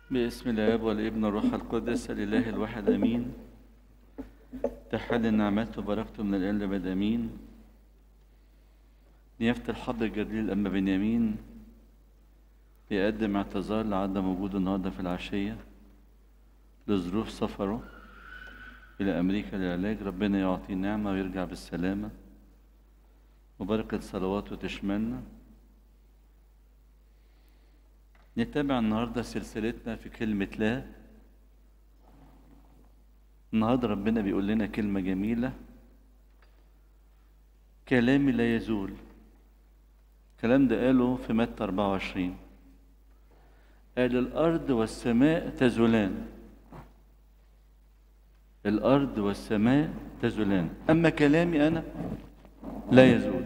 باسم الاب والابن والروح القدس الاله الواحد امين تحل نعمته وبركته من الان لابد امين نيافة الحضر الجليل اما بنيامين بيقدم اعتذار لعدم وجوده النهارده في العشيه لظروف سفره الى امريكا للعلاج ربنا يعطيه نعمه ويرجع بالسلامه وبركه صلواته تشملنا نتابع النهاردة سلسلتنا في كلمة لا النهاردة ربنا بيقول لنا كلمة جميلة كلامي لا يزول الكلام ده قاله في متى 24 قال الأرض والسماء تزولان الأرض والسماء تزولان أما كلامي أنا لا يزول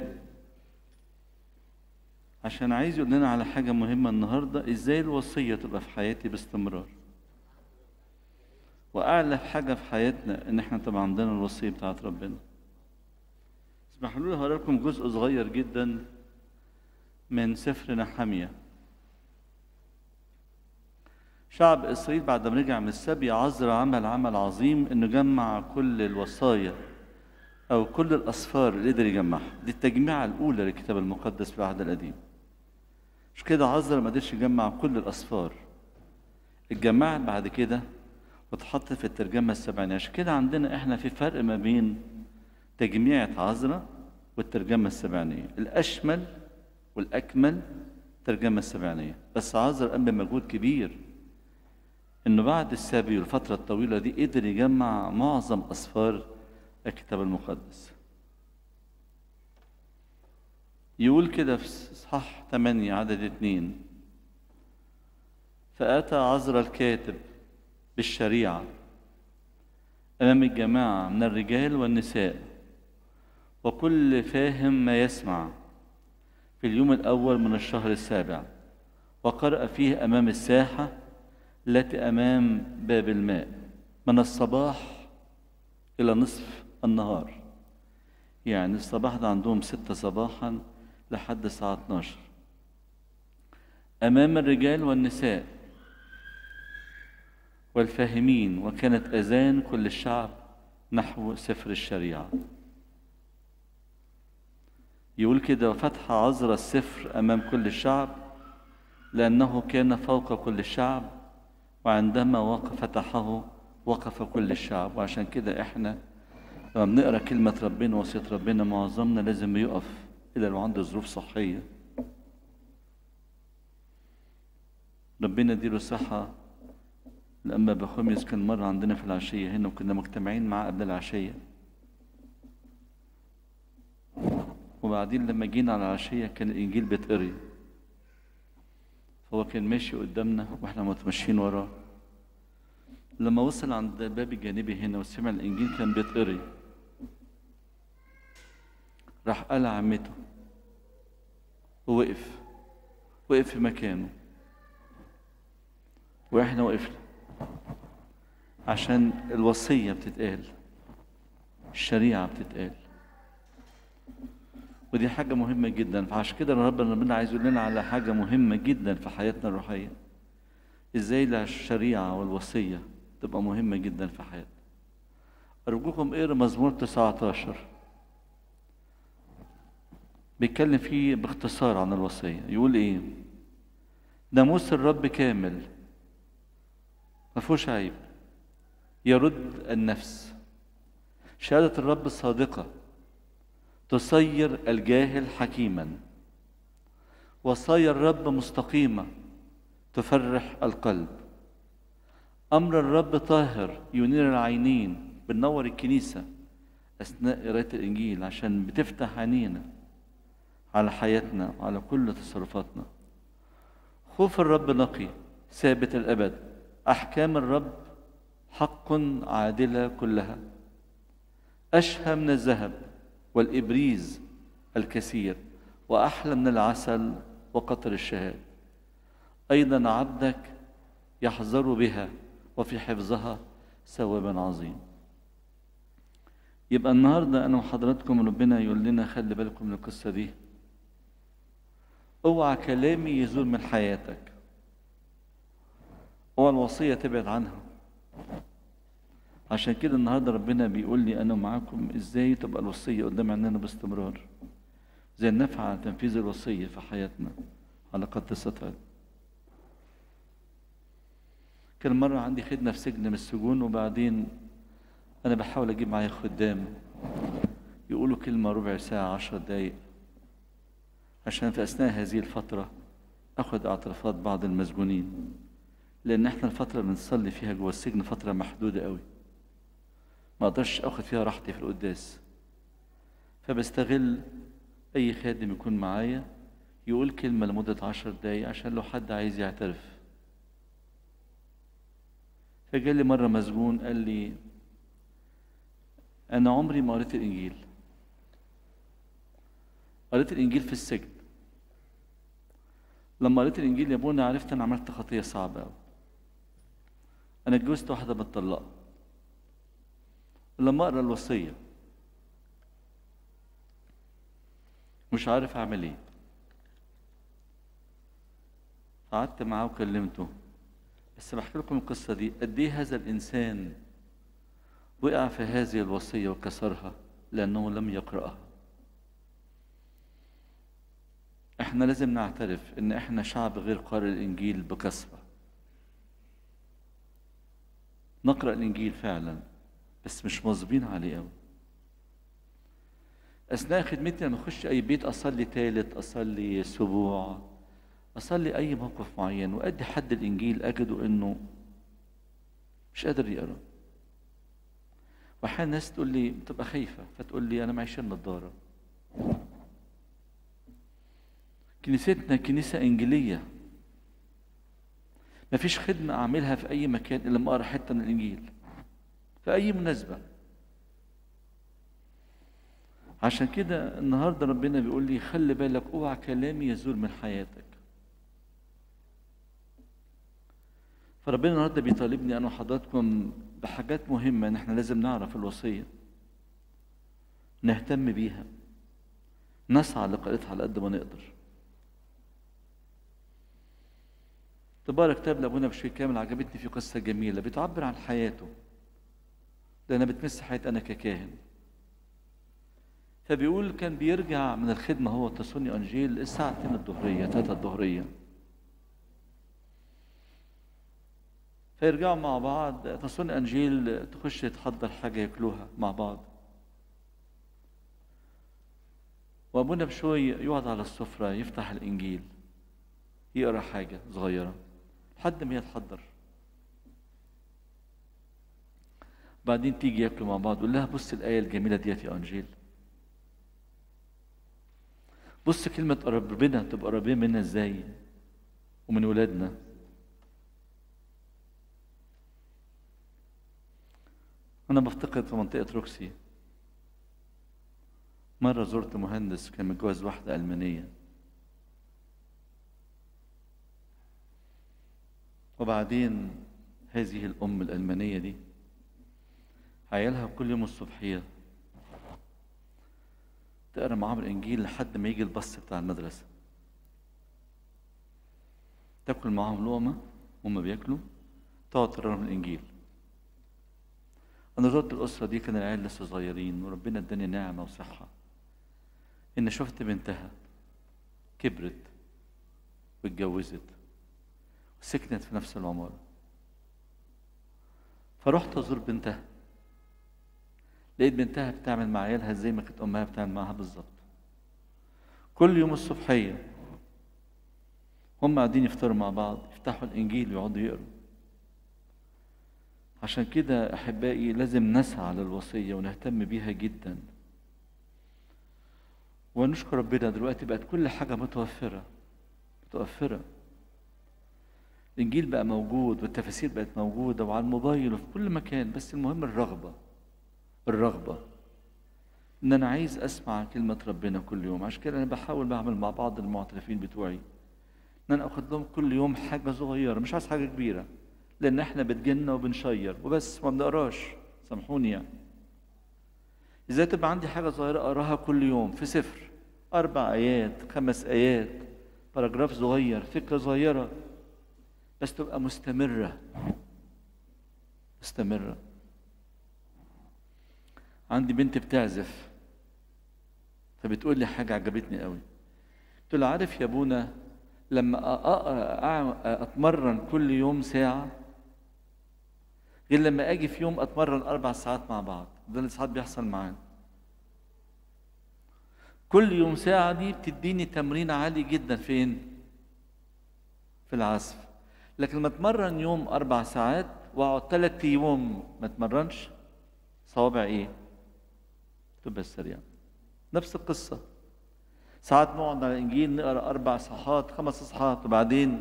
عشان عايز يقول لنا على حاجة مهمة النهاردة ازاي الوصية تبقى في حياتي باستمرار وأعلى حاجة في حياتنا إن احنا تبقى عندنا الوصية بتاعت ربنا اسمحوا لي هقرا لكم جزء صغير جدا من سفر نحمية شعب إسرائيل بعد ما رجع من السبي عزر عمل عمل عظيم إنه جمع كل الوصايا أو كل الأسفار اللي قدر يجمعها دي التجميعة الأولى للكتاب المقدس في العهد القديم مش كده عزر ما قدرش يجمع كل الأسفار اتجمعت بعد كده واتحطت في الترجمة السبعينية عشان كده عندنا احنا في فرق ما بين تجميعة عزرة والترجمة السبعينية الأشمل والأكمل الترجمة السبعينية بس عزر قام بمجهود كبير إنه بعد السبي والفترة الطويلة دي قدر يجمع معظم أسفار الكتاب المقدس يقول كده في صح 8 عدد اتنين فأتى عزر الكاتب بالشريعة أمام الجماعة من الرجال والنساء وكل فاهم ما يسمع في اليوم الأول من الشهر السابع وقرأ فيه أمام الساحة التي أمام باب الماء من الصباح إلى نصف النهار يعني الصباح ده عندهم ستة صباحا لحد الساعة 12 أمام الرجال والنساء والفاهمين وكانت أذان كل الشعب نحو سفر الشريعة يقول كده وفتح عذر السفر أمام كل الشعب لأنه كان فوق كل الشعب وعندما وقف فتحه وقف كل الشعب وعشان كده احنا لما بنقرا كلمة ربنا وصية ربنا معظمنا لازم يقف إلا لو عنده ظروف صحية ربنا يديله صحة لما بخميس كان مرة عندنا في العشية هنا وكنا مجتمعين معاه قبل العشية وبعدين لما جينا على العشية كان الإنجيل بيتقري فهو كان ماشي قدامنا واحنا متمشيين وراه لما وصل عند الباب الجانبي هنا وسمع الإنجيل كان بيتقري راح قال عمته ووقف وقف في مكانه واحنا وقفنا عشان الوصية بتتقال الشريعة بتتقال ودي حاجة مهمة جدا فعشان كده ربنا ربنا عايز يقول لنا على حاجة مهمة جدا في حياتنا الروحية ازاي الشريعة والوصية تبقى مهمة جدا في حياتنا أرجوكم اقرا مزمور 19 بيتكلم فيه باختصار عن الوصية يقول ايه ناموس الرب كامل ما فيهوش عيب يرد النفس شهادة الرب صادقة تصير الجاهل حكيما وصايا الرب مستقيمة تفرح القلب أمر الرب طاهر ينير العينين بننور الكنيسة أثناء قراية الإنجيل عشان بتفتح عينينا على حياتنا وعلى كل تصرفاتنا خوف الرب نقي ثابت الأبد أحكام الرب حق عادلة كلها أشهى من الذهب والإبريز الكثير وأحلى من العسل وقطر الشهاد أيضا عبدك يحذر بها وفي حفظها ثوابا عظيم يبقى النهارده انا وحضراتكم ربنا يقول لنا خلي بالكم من القصه دي اوعى كلامي يزول من حياتك هو الوصية تبعد عنها عشان كده النهارده ربنا بيقول لي انا معاكم ازاي تبقى الوصية قدام عيننا باستمرار زي النفع على تنفيذ الوصية في حياتنا على قدستها كان مرة عندي خدمة في سجن من السجون وبعدين أنا بحاول أجيب معايا خدام يقولوا كلمة ربع ساعة عشر دقايق عشان في أثناء هذه الفترة أخذ اعترافات بعض المسجونين لأن إحنا الفترة اللي بنصلي فيها جوه السجن فترة محدودة قوي ما أقدرش أخذ فيها راحتي في القداس فبستغل أي خادم يكون معايا يقول كلمة لمدة عشر دقايق عشان لو حد عايز يعترف فجالي مرة مسجون قال لي أنا عمري ما قريت الإنجيل قريت الإنجيل في السجن لما قريت الإنجيل يا ابونا عرفت أنا عملت خطية صعبة أوي أنا اتجوزت واحدة متطلقة لما أقرأ الوصية مش عارف أعمل إيه قعدت معاه وكلمته بس بحكي لكم القصة دي قد إيه هذا الإنسان وقع في هذه الوصية وكسرها لأنه لم يقرأها احنا لازم نعترف ان احنا شعب غير قارئ الانجيل بكثره نقرا الانجيل فعلا بس مش مواظبين عليه قوي اثناء خدمتي لما اخش اي بيت اصلي تالت اصلي اسبوع اصلي اي موقف معين وادي حد الانجيل اجده انه مش قادر يقرا واحيانا ناس تقول لي بتبقى خايفه فتقول لي انا معيش النضاره كنيستنا كنيسة إنجيلية مفيش خدمة أعملها في أي مكان إلا لما أقرأ حتة من الإنجيل في أي مناسبة عشان كده النهاردة ربنا بيقول لي خلي بالك اوعى كلامي يزول من حياتك فربنا النهارده بيطالبني انا وحضراتكم بحاجات مهمة ان احنا لازم نعرف الوصية نهتم بيها نسعى لقراءتها على قد ما نقدر تبارك كتاب لابونا بشوي كامل عجبتني في قصة جميلة بتعبر عن حياته لأنها بتمس حياتي أنا ككاهن فبيقول كان بيرجع من الخدمة هو تسوني أنجيل الساعة 2 الظهرية 3 الظهرية فيرجعوا مع بعض تسوني أنجيل تخش تحضر حاجة ياكلوها مع بعض وأبونا بشوي يقعد على السفرة يفتح الإنجيل يقرأ حاجة صغيرة لحد ما يتحضر بعدين تيجي ياكلوا مع بعض يقول لها بص الآية الجميلة ديت يا أنجيل بص كلمة ربنا تبقى قريبين منا ازاي ومن ولادنا أنا بفتقد في منطقة روكسي مرة زرت مهندس كان متجوز واحدة ألمانية وبعدين هذه الأم الألمانية دي عيالها كل يوم الصبحية تقرا معاهم الإنجيل لحد ما يجي البص بتاع المدرسة تاكل معاهم لقمة وهم بياكلوا تقعد تقرا لهم الإنجيل أنا زرت الأسرة دي كان العيال لسه صغيرين وربنا اداني نعمة وصحة إن شفت بنتها كبرت واتجوزت سكنت في نفس العمارة فرحت أزور بنتها لقيت بنتها بتعمل مع عيالها زي ما كانت أمها بتعمل معاها بالظبط كل يوم الصبحية هم قاعدين يفطروا مع بعض يفتحوا الإنجيل ويقعدوا يقروا عشان كده أحبائي لازم نسعى للوصية ونهتم بيها جدا ونشكر ربنا دلوقتي بقت كل حاجة متوفرة متوفرة الإنجيل بقى موجود والتفاسير بقت موجودة وعلى الموبايل وفي كل مكان بس المهم الرغبة الرغبة إن أنا عايز أسمع كلمة ربنا كل يوم عشان كده أنا بحاول بعمل مع بعض المعترفين بتوعي إن أنا آخد لهم كل يوم حاجة صغيرة مش عايز حاجة كبيرة لأن إحنا بتجيلنا وبنشير وبس ما بنقراش سامحوني يعني إزاي تبقى عندي حاجة صغيرة أقراها كل يوم في سفر أربع آيات خمس آيات باراجراف صغير فكرة صغيرة بس تبقى مستمرة مستمرة عندي بنت بتعزف فبتقول لي حاجة عجبتني قوي قلت له عارف يا ابونا لما أقرأ أتمرن كل يوم ساعة غير لما أجي في يوم أتمرن أربع ساعات مع بعض ده اللي ساعات بيحصل معانا كل يوم ساعة دي بتديني تمرين عالي جدا فين؟ في العزف لكن لما اتمرن يوم أربع ساعات وأقعد ثلاث يوم ما اتمرنش صوابع إيه؟ تبقى السريع نفس القصة ساعات نقعد على الإنجيل نقرأ أربع صفحات خمس صفحات وبعدين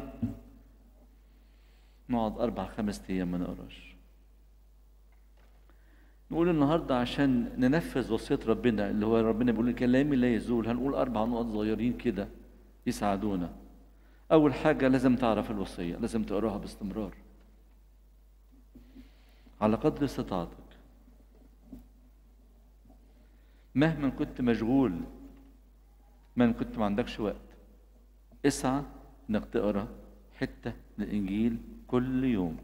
نقعد أربع خمس أيام ما نقراش نقول النهاردة عشان ننفذ وصية ربنا اللي هو ربنا بيقول كلامي لا يزول هنقول أربع نقط صغيرين كده يساعدونا أول حاجة لازم تعرف الوصية لازم تقراها باستمرار على قدر استطاعتك مهما كنت مشغول مهما كنت ما عندكش وقت اسعى انك تقرا حته من الانجيل كل يوم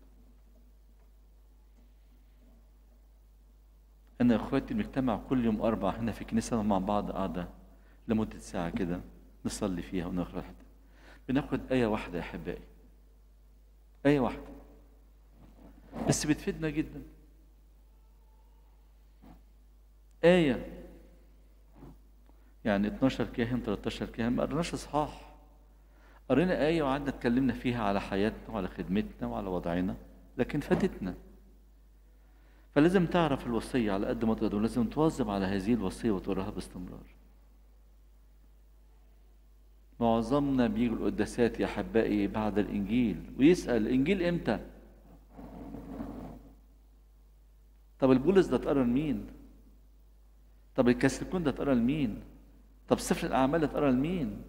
انا اخواتي بنجتمع كل يوم اربع هنا في كنيسه مع بعض قاعده لمده ساعه كده نصلي فيها ونقرا حته بناخد ايه واحده يا احبائي ايه واحده بس بتفيدنا جدا آية يعني 12 كاهن 13 كاهن ما قريناش اصحاح قرينا آية وقعدنا اتكلمنا فيها على حياتنا وعلى خدمتنا وعلى وضعنا لكن فاتتنا فلازم تعرف الوصية على قد ما تقدر لازم تواظب على هذه الوصية وتقراها باستمرار معظمنا بيجوا القداسات يا أحبائي بعد الإنجيل ويسأل الإنجيل إمتى؟ طب البولس ده اتقرا لمين؟ طب الكسلكون ده اتقرا لمين؟ طب سفر الأعمال اتقرا لمين؟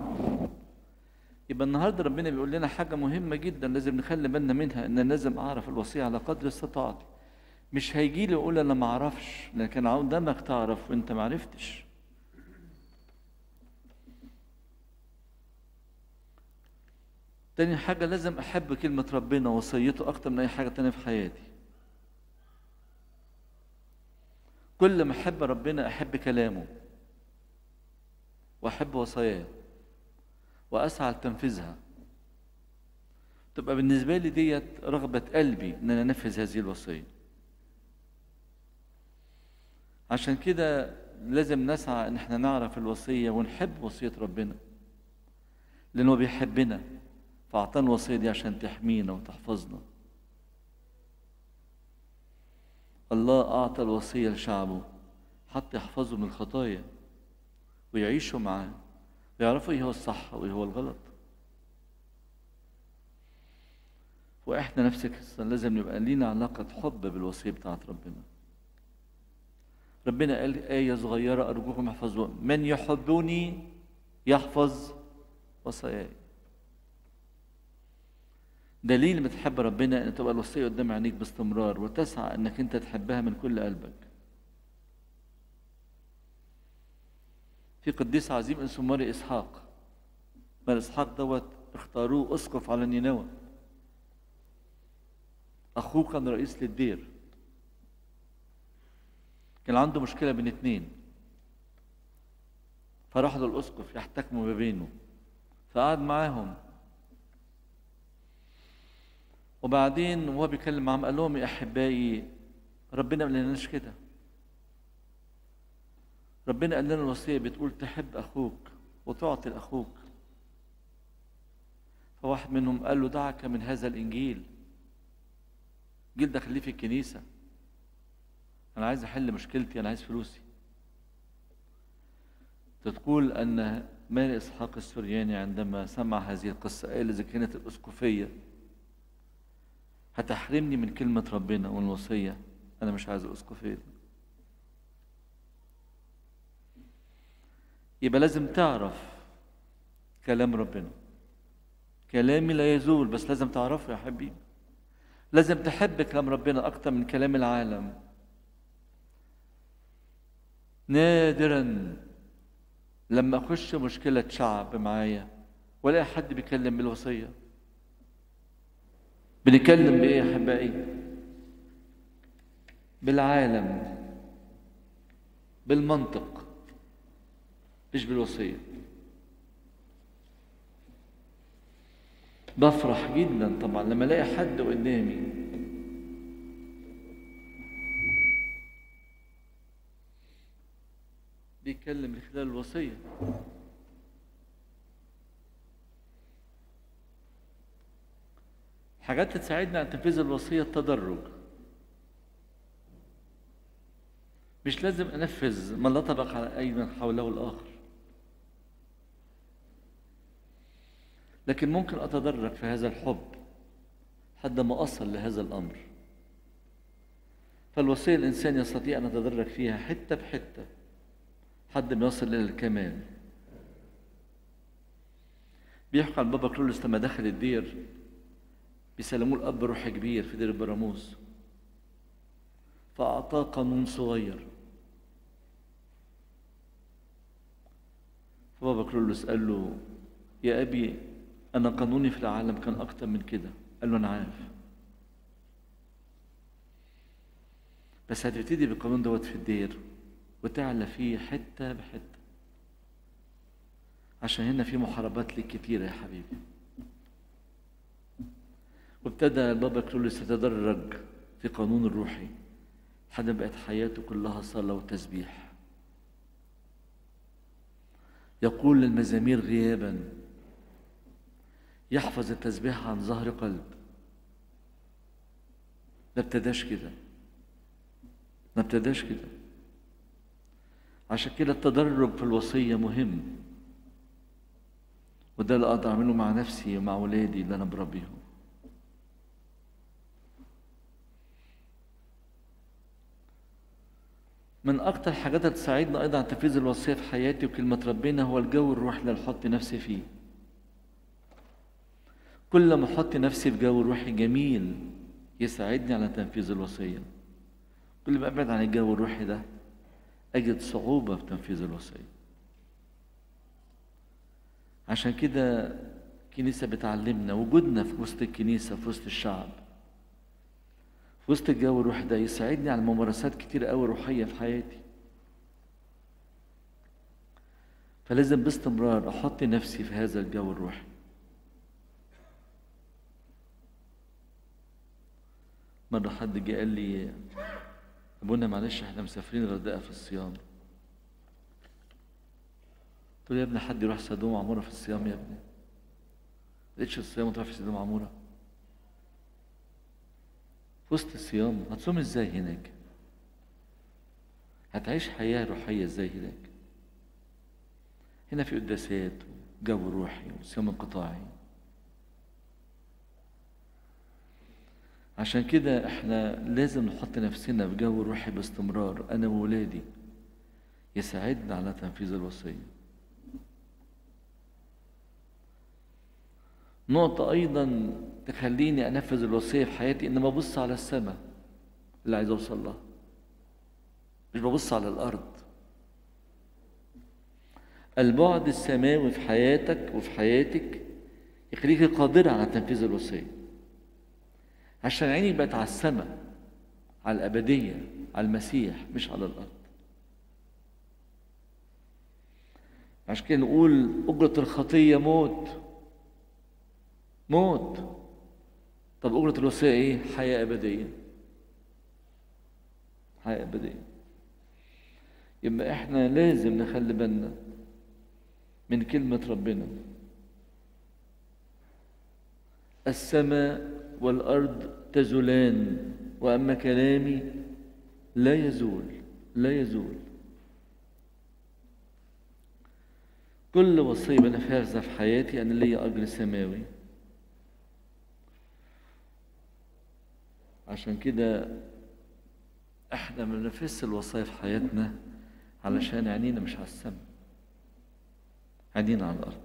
يبقى النهارده ربنا بيقول لنا حاجة مهمة جدا لازم نخلي بالنا منها إن لازم أعرف الوصية على قدر استطاعتي. مش هيجي لي يقول أنا ما أعرفش، لكن قدامك تعرف وأنت ما عرفتش. تاني حاجة لازم أحب كلمة ربنا وصيته أكتر من أي حاجة تانية في حياتي. كل ما أحب ربنا أحب كلامه وأحب وصاياه وأسعى لتنفيذها تبقى بالنسبة لي ديت رغبة قلبي إن أنا أنفذ هذه الوصية عشان كده لازم نسعى إن احنا نعرف الوصية ونحب وصية ربنا لأنه بيحبنا فأعطانا الوصية دي عشان تحمينا وتحفظنا الله أعطى الوصية لشعبه حتى يحفظوا من الخطايا ويعيشوا معاه ويعرفوا إيه هو الصح وإيه هو الغلط وإحنا نفس القصة لازم يبقى لينا علاقة حب بالوصية بتاعت ربنا ربنا قال آية صغيرة أرجوكم احفظوها من يحبني يحفظ وصاياي دليل ما تحب ربنا ان تبقى الوصيه قدام عينيك باستمرار وتسعى انك انت تحبها من كل قلبك في قديس عظيم اسمه ماري اسحاق ماري اسحاق دوت اختاروه اسقف على نينوى اخوه كان رئيس للدير كان عنده مشكله بين اتنين فراح للاسقف يحتكموا ما بينه فقعد معاهم وبعدين وهو بيكلم معاهم قال لهم يا احبائي ربنا ما قالناش كده ربنا قال لنا الوصيه بتقول تحب اخوك وتعطي لاخوك فواحد منهم قال له دعك من هذا الانجيل جيل ده خليه في الكنيسه انا عايز احل مشكلتي انا عايز فلوسي تقول ان مال اسحاق السورياني عندما سمع هذه القصه قال اذا كانت الاسقفيه هتحرمني من كلمة ربنا والوصية أنا مش عايز الأسقفية دي يبقى لازم تعرف كلام ربنا كلامي لا يزول بس لازم تعرفه يا حبيبي لازم تحب كلام ربنا أكتر من كلام العالم نادرا لما أخش مشكلة شعب معايا ولا حد بيكلم بالوصية بنتكلم بايه يا احبائي بالعالم بالمنطق مش بالوصيه بفرح جدا طبعا لما الاقي حد قدامي بيتكلم من خلال الوصيه حاجات تساعدنا على تنفيذ الوصيه التدرج مش لازم انفذ ما لا طبق على اي من حوله الاخر لكن ممكن أتدرج في هذا الحب حتى ما أصل لهذا الأمر فالوصية الإنسان يستطيع أن يتدرج فيها حتة بحتة حد ما يصل إلى الكمال بيحكوا عن بابا كرولوس لما دخل الدير بيسلموه الأب روح كبير في دير البراموس فأعطاه قانون صغير فبابا كرولوس قال له يا أبي أنا قانوني في العالم كان أكتر من كده قال له أنا عارف بس هتبتدي بالقانون دوت في الدير وتعلى فيه حتة بحتة عشان هنا في محاربات ليك كتيرة يا حبيبي وابتدى البابا كرولوس يتدرج في قانون الروحي لحد بقت حياته كلها صلاة وتسبيح يقول المزامير غيابا يحفظ التسبيح عن ظهر قلب ما ابتداش كده ما ابتداش كده عشان كده التدرج في الوصية مهم وده اللي أقدر أعمله مع نفسي ومع ولادي اللي أنا بربيهم من أكتر حاجات اللي تساعدنا أيضا على تنفيذ الوصية في حياتي وكلمة ربنا هو الجو الروحي اللي أحط نفسي فيه كل ما احط نفسي في جو روحي جميل يساعدني على تنفيذ الوصيه كل ما ابعد عن الجو الروحي ده اجد صعوبه في تنفيذ الوصيه عشان كده الكنيسه بتعلمنا وجودنا في وسط الكنيسه في وسط الشعب في وسط الجو الروحي ده يساعدني على ممارسات كتير قوي روحيه في حياتي فلازم باستمرار احط نفسي في هذا الجو الروحي مرة حد جه قال لي أبونا معلش احنا مسافرين الغردقة في الصيام قلت له يا ابني حد يروح سدوم عمورة في الصيام يا ابني لقيتش الصيام وتروح في سدوم عمورة في وسط الصيام هتصوم ازاي هناك هتعيش حياة روحية ازاي هناك هنا في قداسات وجو روحي وصيام انقطاعي عشان كده احنا لازم نحط نفسنا في جو روحي باستمرار انا وولادي يساعدنا على تنفيذ الوصيه نقطة أيضا تخليني أنفذ الوصية في حياتي إن ببص على السماء اللي عايز أوصل لها مش ببص على الأرض البعد السماوي في حياتك وفي حياتك يخليك قادرة على تنفيذ الوصية عشان عينك بقت على السماء على الأبدية على المسيح مش على الأرض عشان كده نقول أجرة الخطية موت موت طب أجرة الوصية إيه؟ حياة أبدية حياة أبدية يبقى إحنا لازم نخلي بالنا من كلمة ربنا السماء والأرض تزولان وأما كلامي لا يزول لا يزول كل وصية بنفذها في حياتي أنا ليا أجر سماوي عشان كده احنا ما بننفذش الوصايا في حياتنا علشان عينينا مش على السماء عينينا على الأرض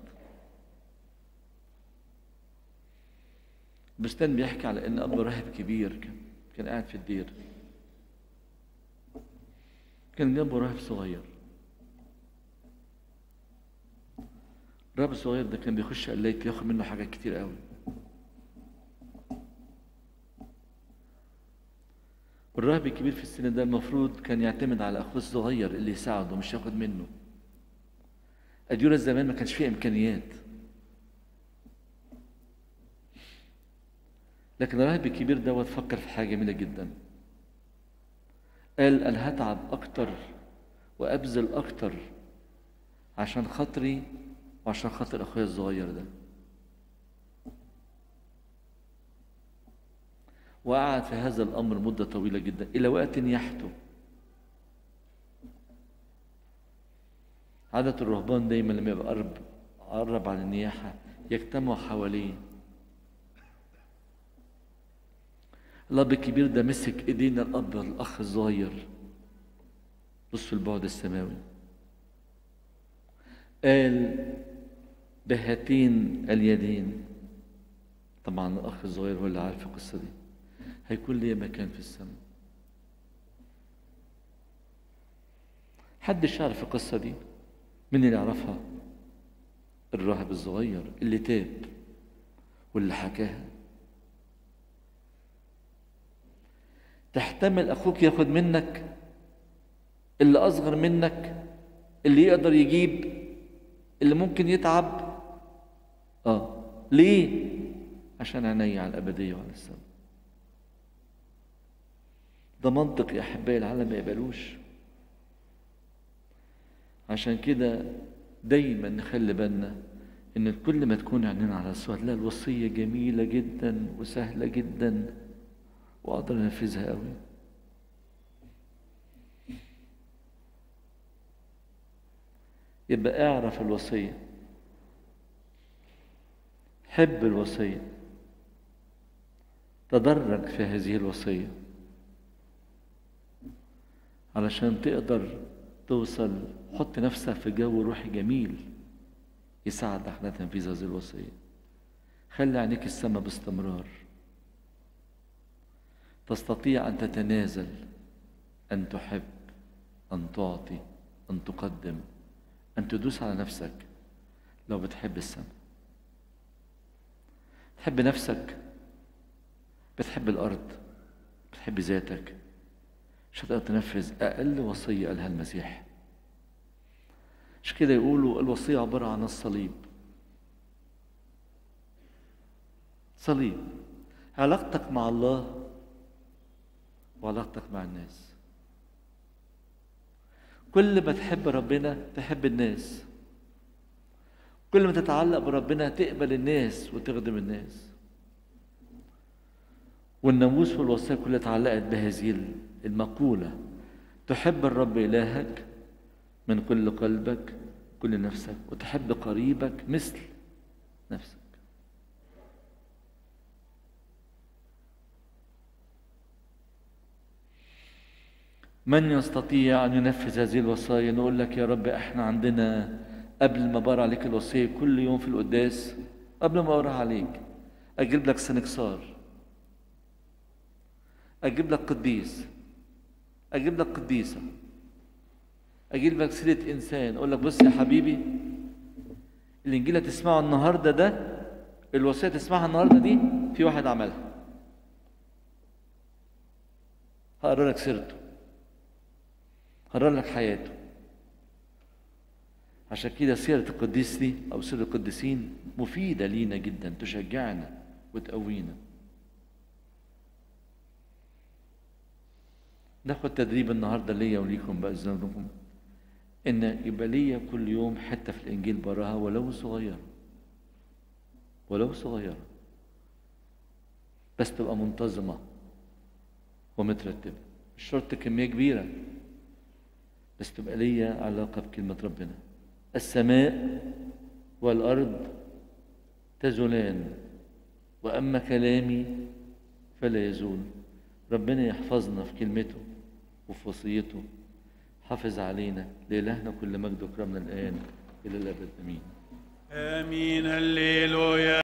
بستان بيحكي على ان اب راهب كبير كان كان قاعد في الدير كان جنبه راهب صغير الراهب الصغير ده كان بيخش قلايك ياخد منه حاجات كتير قوي والراهب الكبير في السن ده المفروض كان يعتمد على اخوه الصغير اللي يساعده مش ياخد منه اديورة زمان ما كانش فيه امكانيات لكن الراهب الكبير دوت فكر في حاجه جميله جدا قال انا هتعب اكتر وابذل اكتر عشان خاطري وعشان خاطر اخويا الصغير ده وقعد في هذا الامر مده طويله جدا الى وقت نياحته عادة الرهبان دايما لما يبقى قرب قرب عن النياحة يجتمعوا حواليه الأب الكبير ده مسك إيدينا الأب الأخ الصغير بص البعد السماوي قال بهاتين اليدين طبعا الأخ الصغير هو اللي عارف القصة دي هيكون لي مكان في السماء حدش يعرف القصة دي مين اللي يعرفها الراهب الصغير اللي تاب واللي حكاها تحتمل اخوك ياخد منك اللي اصغر منك اللي يقدر يجيب اللي ممكن يتعب اه ليه عشان عيني على الابديه وعلى السماء ده منطق يا احبائي العالم ما يقبلوش عشان كده دايما نخلي بالنا ان كل ما تكون عينينا على السؤال لا الوصيه جميله جدا وسهله جدا واقدر انفذها قوي يبقى اعرف الوصيه حب الوصيه تدرج في هذه الوصيه علشان تقدر توصل حط نفسك في جو روحي جميل يساعدك على تنفيذ هذه الوصية خلي عينيك السماء باستمرار تستطيع أن تتنازل أن تحب أن تعطي أن تقدم أن تدوس على نفسك لو بتحب السماء تحب نفسك بتحب الأرض بتحب ذاتك مش هتقدر تنفذ أقل وصية قالها المسيح مش كده يقولوا الوصية عبارة عن الصليب صليب علاقتك مع الله وعلاقتك مع الناس كل ما تحب ربنا تحب الناس كل ما تتعلق بربنا تقبل الناس وتخدم الناس والناموس والوصية كلها اتعلقت بهذه المقولة تحب الرب إلهك من كل قلبك كل نفسك وتحب قريبك مثل نفسك من يستطيع أن ينفذ هذه الوصايا نقول لك يا رب احنا عندنا قبل ما بقرا عليك الوصية كل يوم في القداس قبل ما أقراها عليك أجيب لك سنكسار أجيب لك قديس أجيب لك قديسة أجيب لك سيرة إنسان أقول لك بص يا حبيبي الإنجيل اللي تسمعه النهاردة ده الوصية تسمعها النهاردة دي في واحد عملها هقرا لك سيرته هقرا لك حياته عشان كده سيرة القديس دي أو سيرة القديسين مفيدة لينا جدا تشجعنا وتقوينا ناخد تدريب النهارده ليا وليكم بأذن لكم ان يبقى ليا كل يوم حته في الانجيل براها ولو صغيره ولو صغيره بس تبقى منتظمه ومترتبه مش شرط كميه كبيره بس تبقى ليا علاقه بكلمه ربنا السماء والارض تزولان واما كلامي فلا يزول ربنا يحفظنا في كلمته وفي وصيته حافظ علينا لإلهنا كل مجد وكرم من الآن إلى الأبد آمين آمين هللويا